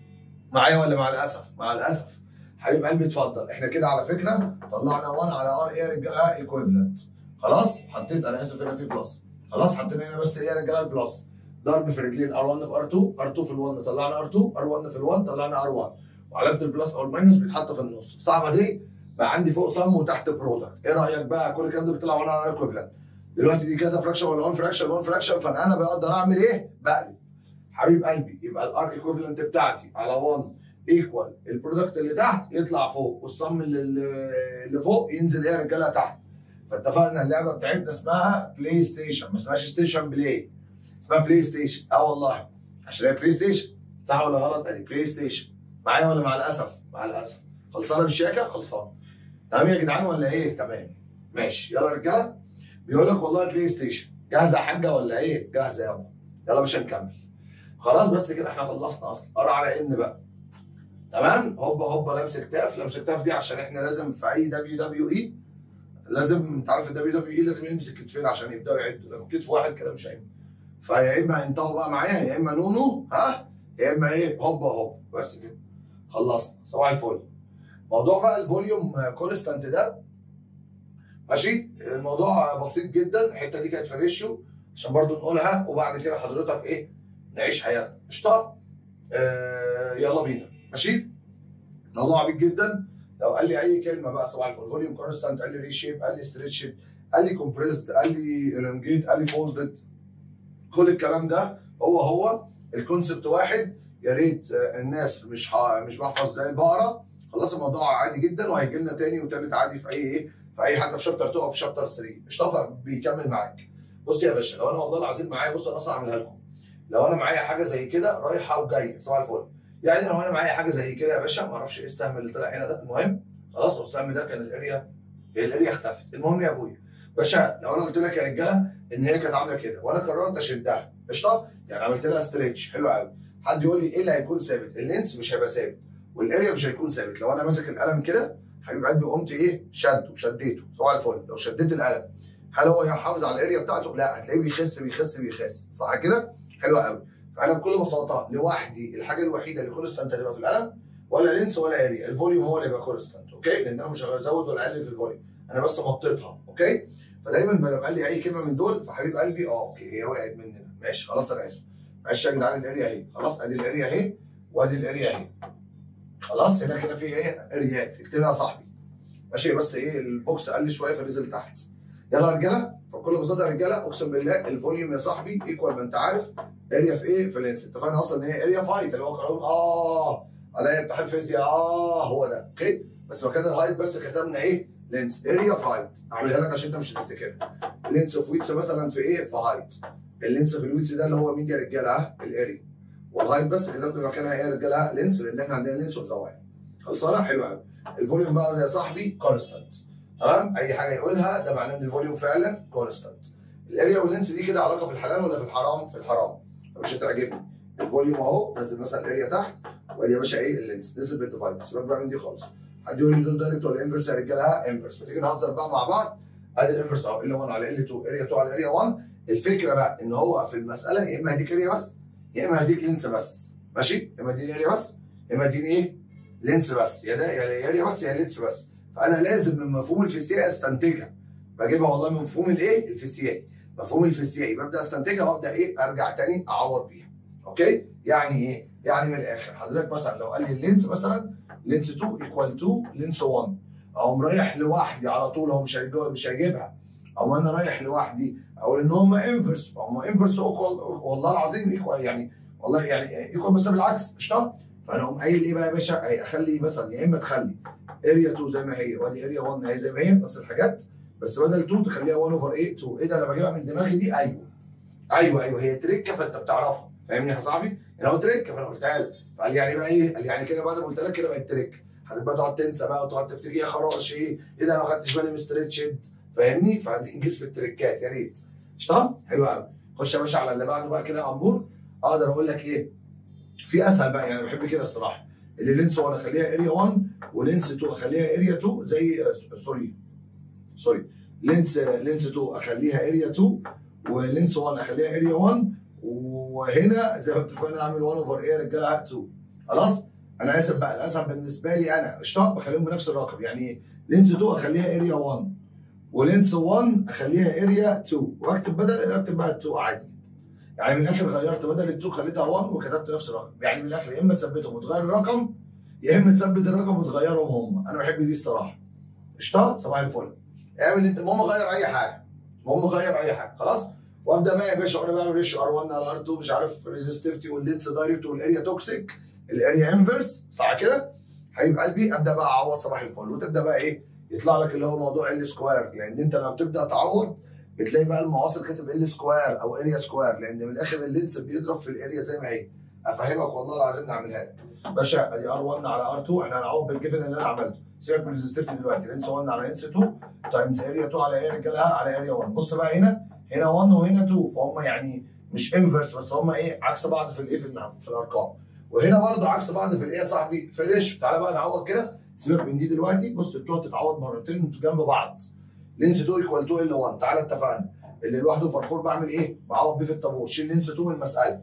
معايا ولا مع الاسف؟ مع الاسف حبيب قلبي اتفضل احنا كده على فكره طلعنا 1 على ار ايه يا رجاله ايكويفالنت خلاص حطيت انا اسف هنا في بلس خلاص حطينا هنا بس ايه يا رجاله البلس ضرب في رجلين ار1 في ار2 ار2 في ال1 طلعنا ار2 ار1 في ال1 طلعنا ار1 وعلامه البلس او الماينس بيتحط في النص صعبه دي بقى عندي فوق صم وتحت برودكت ايه رايك بقى كل الكلام ده بيطلع 1 على ايكويفالنت دلوقتي دي كذا فراكشن ولا 1 فراكشن 1 فراكشن فانا بقدر اعمل ايه؟ بقلب حبيب قلبي يبقى الار ايكويفالنت بتاعتي على 1 ايكوال البرودكت اللي تحت يطلع فوق والصم اللي, اللي فوق ينزل ايه يا رجاله تحت فاتفقنا اللعبه بتاعتنا اسمها بلاي ستيشن ما اسمهاش ستيشن بلاي اسمها بلاي ستيشن اه والله عشان هي بلاي ستيشن صح ولا غلط؟ ادي بلاي ستيشن معايا ولا مع الاسف؟ مع الاسف خلصانه بالشياكه؟ خلصانه تمام يا جدعان ولا ايه؟ تمام ماشي يلا يا رجاله بيقول لك والله بلاي ستيشن جاهزه يا حاجه ولا ايه؟ جاهزه يابا يلا مش هنكمل خلاص بس كده احنا خلصنا اصلا قرا على ان بقى تمام هوبا هوبا لمس كتاف لمس كتاف دي عشان احنا لازم في اي دبليو دبليو اي لازم انت عارف الدبليو دبليو اي لازم يمسك كتفين عشان يبداوا يعدوا لو كتف واحد كده مش هينفع فيا اما انتهوا بقى معايا يا اما نونو ها يا اما ايه هوب هوب بس كده خلصنا صباح الفل موضوع بقى الفوليوم كونستانت ده ماشي الموضوع بسيط جدا الحته دي كانت في الريشيو عشان برضو نقولها وبعد كده حضرتك ايه نعيش حياتنا قشطه آه يلا بينا ماشي موضوع عميق جدا لو قال لي اي كلمه بقى صباح الفل فوليوم كونستانت قال لي ريشيب قال لي ستريتشد قال لي كومبريسد قال لي الونجيت قال لي فولدد كل الكلام ده هو هو الكونسبت واحد يا ريت آه، الناس مش ها مش بحفظ زي البقره خلاص الموضوع عادي جدا وهيجي لنا تاني وتالت عادي في اي ايه في اي حتى في شابتر 2 او في شابتر 3 اشطفى بيكمل معاك بص يا باشا لو انا والله العظيم معايا بص انا اصلا اعملها لكم لو انا معايا حاجه زي كده رايحه وجايه صباح الفل يعني لو انا معايا حاجه زي كده يا باشا ما اعرفش ايه السهم اللي طلع هنا ده المهم خلاص والسهم ده كان الاريا هي الاريا اختفت المهم يا ابويا باشا لو انا قلت لك يا رجاله ان هي كانت عامله كده وانا قررت اشدها قشطه يعني عملت لها ستريتش حلو قوي حد يقول لي ايه اللي هيكون ثابت اللينس مش هيبقى ثابت والاريا مش هيكون ثابت لو انا ماسك القلم كده حبيب قلبي قمت ايه شده شديته صباح الفل لو شديت القلم هل هو يحافظ على الاريا بتاعته؟ لا هتلاقيه بيخس بيخس بيخس صح كده؟ حلو قوي فانا بكل بساطه لوحدي الحاجه الوحيده اللي كونستانت هتبقى في القلم ولا لينس ولا اريا الفوليوم هو اللي يبقى كونستانت اوكي لان انا مش هزود ولا اقلل في الفوليوم انا بس مطيتها اوكي فدايما لما قال لي اي كلمه من دول فحبيب قلبي اه اوكي هي وقعت مننا ماشي خلاص انا اسف معلش يا جدعان الاريا اهي خلاص ادي الاريا اهي وادي الاريا اهي خلاص هنا كده في ايه اريات اكتبها يا صاحبي ماشي بس ايه البوكس قل شويه فنزل تحت يلا يا رجاله فبكل بساطه يا رجاله اقسم بالله الفوليوم يا صاحبي ايكوال ما انت عارف اريا في ايه في لينس اتفقنا اصلا ان هي اريا فايت اللي هو قانون اه عليا امتحان فيزياء اه هو ده اوكي بس مكان الهايت بس كتبنا ايه لينس اريا فايت اعملها لك عشان انت مش هتفتكرها لينس اوف ويتس مثلا في ايه في هايت اللينس في الويتس ده اللي هو مين يا رجاله اه الاريا والهايت بس كتبنا مكانها ايه يا رجاله لينس لان احنا عندنا لينس وزوايا خلصانه حلو قوي الفوليوم بقى يا صاحبي كونستانت تمام اي حاجه يقولها ده معناه ان الفوليوم فعلا كونستانت الاريا واللينس دي كده علاقه في الحلال ولا في الحرام في الحرام فمش هتعجبني الفوليوم اهو نزل مثلا الاريا تحت وادي يا باشا ايه اللينس نزل بالديفايد سيبك بقى من دي خالص حد يقول لي دول دايركت ولا انفرس يا رجاله انفرس ما تيجي نهزر بقى مع بعض ادي الانفرس اهو ال 1 على ال 2 اريا 2 على اريا 1 الفكره بقى ان هو في المساله يا اما هديك اريا بس يا اما هديك لينس بس ماشي يا اما اديني اريا بس يا اما اديني ايه لينس بس يا ده يا اريا بس يا لينس بس فانا لازم من مفهوم الفيزياء استنتجها بجيبها والله من مفهوم الايه الفيزيائي مفهوم الفيزيائي ببدا استنتجها وابدا ايه ارجع تاني اعوض بيها اوكي يعني ايه يعني من الاخر حضرتك مثلا لو قال لي اللينس مثلا لينس 2 ايكوال 2 لينس 1 اقوم رايح لوحدي على طول هو مش هيجيب مش هيجيبها او انا رايح لوحدي اقول ان هم انفرس فهم انفرس ايكوال والله العظيم ايكوال يعني والله يعني ايكوال بس بالعكس قشطه فانا اقوم قايل ايه بقى يا باشا اهي اخلي مثلا يا اما تخلي اريا 2 زي ما هي وادي اريا 1 اهي زي ما هي نفس الحاجات بس بدل 2 تخليها 1 اوفر ايه 2 ايه ده انا بجيبها من دماغي دي ايوه ايوه ايوه هي تركه فانت بتعرفها فاهمني يا صاحبي؟ يعني هو تركه فانا قلتها له فقال يعني بقى ايه؟ قال يعني كده بعد ما قلت لك كده بقت تركه حضرتك بقى تقعد تنسى بقى وتقعد تفتكر يا خراش ايه؟ ايه ده انا ما خدتش بالي من ستريتشد فاهمني؟ فنجز في التركات يا ريت قشطه؟ حلو قوي خش يا باشا على اللي بعده بقى كده يا امور اقدر اقول لك ايه؟ في اسهل بقى يعني بحب كده الصراحه اللي لينس 1 اخليها اريا 1 ولينس 2 اخليها اريا 2 زي سوري سوري لينس لينس 2 اخليها اريا 2 ولينس 1 اخليها اريا 1 وهنا زي ما اتفقنا اعمل 1 اوفر ايه يا رجاله 2 خلاص انا اسف بقى الاسهل بالنسبه لي انا الشرط بخليهم بنفس الرقم يعني لينس 2 اخليها اريا 1 ولينس 1 اخليها اريا 2 واكتب بدل اكتب بقى 2 عادي يعني من الاخر غيرت بدل ال 2 خليتها 1 وكتبت نفس الرقم يعني من الاخر يا اما تثبتهم وتغير الرقم يا اما تثبت الرقم وتغيرهم هم انا بحب دي الصراحه قشطه صباح الفل اعمل انت المهم غير اي حاجه المهم غير اي حاجه خلاص وابدا بقى يا باشا وانا بعمل ريش ار 1 على ار 2 مش عارف ريزستيفتي واللينس دايركت والاريا توكسيك الاريا انفرس صح كده؟ حبيب قلبي ابدا بقى اعوض صباح الفل وتبدا بقى ايه يطلع لك اللي هو موضوع ال سكوير لان انت لما بتبدا تعوض بتلاقي بقى المعاصر كاتب ال سكوير او اريا سكوير لان من الاخر اللينس بيضرب في الاريا زي ما هي افهمك والله العظيم نعملها لك باشا ادي ار 1 على ار 2 احنا هنعوض بالجيفن اللي انا عملته سيبك من الريزستيفتي دلوقتي لينس 1 على لينس 2 تايمز اريا 2 على اريا رجالها على اريا 1 بص بقى هنا هنا 1 وهنا 2 فهم يعني مش انفرس بس هم ايه عكس بعض في الايه في, ال- في الارقام وهنا برضه عكس بعض في الايه يا صاحبي في الريش تعالى بقى نعوض كده سيبك من دي دلوقتي بص التو تتعوض مرتين جنب بعض لينس 2 ايكوال 2 ال 1 تعالى اتفقنا اللي لوحده فرفور بعمل ايه؟ بعوض بيه في الطابور شيل لينس 2 من المساله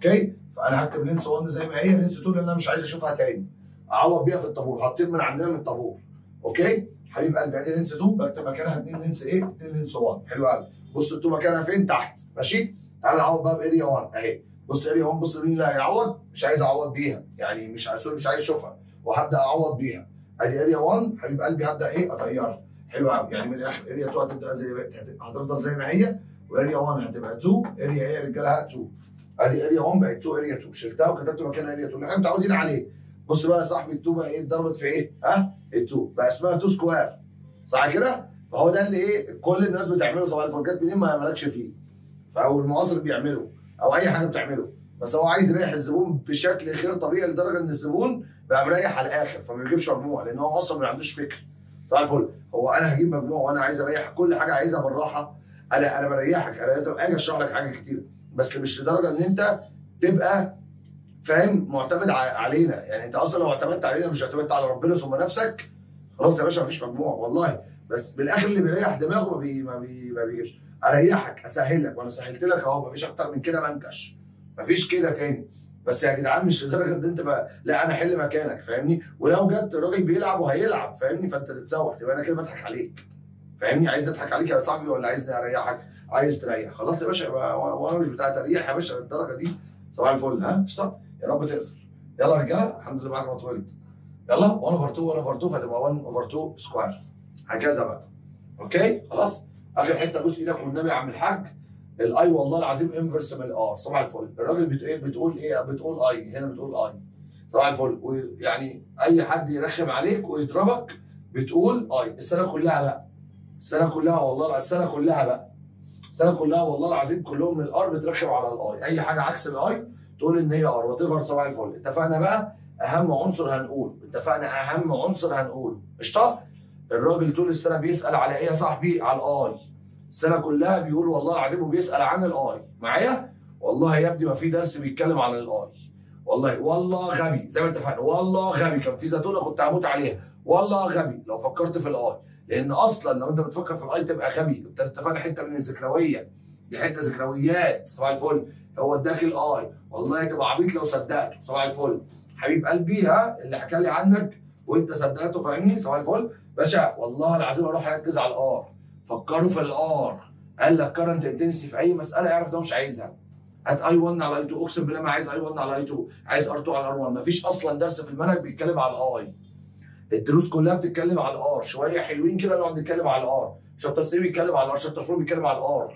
اوكي فانا هكتب لينس 1 زي ما هي لينس 2 لان انا مش عايز اشوفها تاني اعوض بيها في الطابور هطير من عندنا من الطابور اوكي حبيب قلبي ادي لينس 2 بكتب مكانها 2 لينس ايه 2 لينس 1 حلو قوي بص ال 2 مكانها فين تحت ماشي تعالى نعوض بقى باريا 1 اهي بص اريا 1 بص مين اللي هيعوض مش عايز اعوض بيها يعني مش سوري مش عايز اشوفها وهبدا اعوض بيها ادي اريا 1 حبيب قلبي هبدا ايه اطيرها حلو قوي يعني من الاخر اريا 2 هتبدا زي هتفضل زي ما هي واريا 1 هتبقى 2 اريا ايه يا رجاله 2 ادي اريا 1 بقت 2 اريا 2 شلتها وكتبت مكانها اريا 2 اللي احنا متعودين عليه بص بقى يا صاحبي ال 2 بقى ايه اتضربت في ايه؟ ها؟ ال 2 بقى اسمها 2 سكوير صح كده؟ فهو ده اللي ايه كل الناس بتعمله صباح الفل جت منين ما مالكش فيه او المعاصر بيعمله او اي حاجه بتعمله بس هو عايز يريح الزبون بشكل غير طبيعي لدرجه ان الزبون بقى مريح على الاخر فما بيجيبش مجموع لان هو اصلا ما عندوش فكر صباح الفل هو انا هجيب مجموع وانا عايز اريح كل حاجه عايزها بالراحه انا انا بريحك انا لازم اجي اشرح لك حاجه كتير بس مش لدرجه ان انت تبقى فاهم معتمد علينا يعني انت اصلا لو اعتمدت علينا مش اعتمدت على ربنا ثم نفسك خلاص يا باشا مفيش مجموع والله بس بالاخر اللي بيريح دماغه ما, بي ما, بي ما بيجيبش اريحك اسهلك وانا سهلت لك اهو مفيش اكتر من كده منكش مفيش كده تاني بس يا جدعان مش لدرجه ان انت بقى لا انا احل مكانك فاهمني ولو جت الراجل بيلعب وهيلعب فاهمني فانت تتسوح تبقى انا كده بضحك عليك فاهمني عايز اضحك عليك يا صاحبي ولا عايزني اريحك عايز تريح خلاص يا باشا وانا مش بتاع تريح يا باشا للدرجه دي صباح الفل ها قشطه يا رب تقصر يلا يا رجاله الحمد لله بعد ما طولت يلا 1 اوفر 2 1 اوفر 2 فتبقى 1 اوفر 2 سكوير هكذا بقى اوكي خلاص اخر حته بص ايدك والنبي يا عم الحاج الاي والله العظيم انفرس من الار صباح الفل الراجل بتقول ايه بتقول ايه بتقول اي هنا بتقول اي صباح الفل ويعني اي حد يرخم عليك ويضربك بتقول اي السنه كلها بقى السنه كلها والله السنه كلها بقى السنه كلها والله العظيم كلهم من الار بترخم على الاي اي حاجه عكس الاي تقول ان هي ار وات صباح الفل اتفقنا بقى اهم عنصر هنقول اتفقنا اهم عنصر هنقول قشطه الراجل طول السنه بيسال على ايه يا صاحبي على الاي السنه كلها بيقول والله العظيم وبيسال عن الاي معايا والله يا ابني ما في درس بيتكلم عن الاي والله والله غبي زي ما اتفقنا والله غبي كان في زيتونه كنت هموت عليها والله غبي لو فكرت في الاي لان اصلا لو انت بتفكر في الاي تبقى غبي انت اتفقنا حته من الذكرويه دي حته ذكرويات صباح الفل هو اداك الاي والله تبقى عبيط لو صدقته صباح الفل حبيب قلبي ها اللي حكى لي عنك وانت صدقته فاهمني صباح الفل باشا والله العظيم اروح اركز على الار فكروا في الار قال لك كرنت انتنسي في اي مساله اعرف ده مش عايزها هات اي 1 على اي 2 اقسم بالله ما عايز اي 1 على اي 2 عايز ار 2 على ار 1 مفيش اصلا درس في المنهج بيتكلم على الاي الدروس كلها بتتكلم على الار شويه حلوين كده نقعد نتكلم على الار شابتر 3 بيتكلم على الار شابتر 4 بيتكلم على الار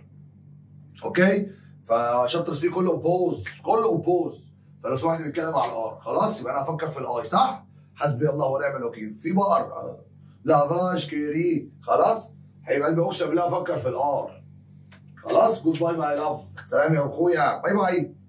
اوكي فشابتر 3 كله اوبوز كله اوبوز فلو سمحت بيتكلم على الار خلاص يبقى انا افكر في الاي صح حسبي الله ونعم الوكيل في بقر لافاج كيري خلاص هيبقى قلبي اقسم بالله افكر في الار خلاص جود باي ماي لاف سلام يا اخويا باي باي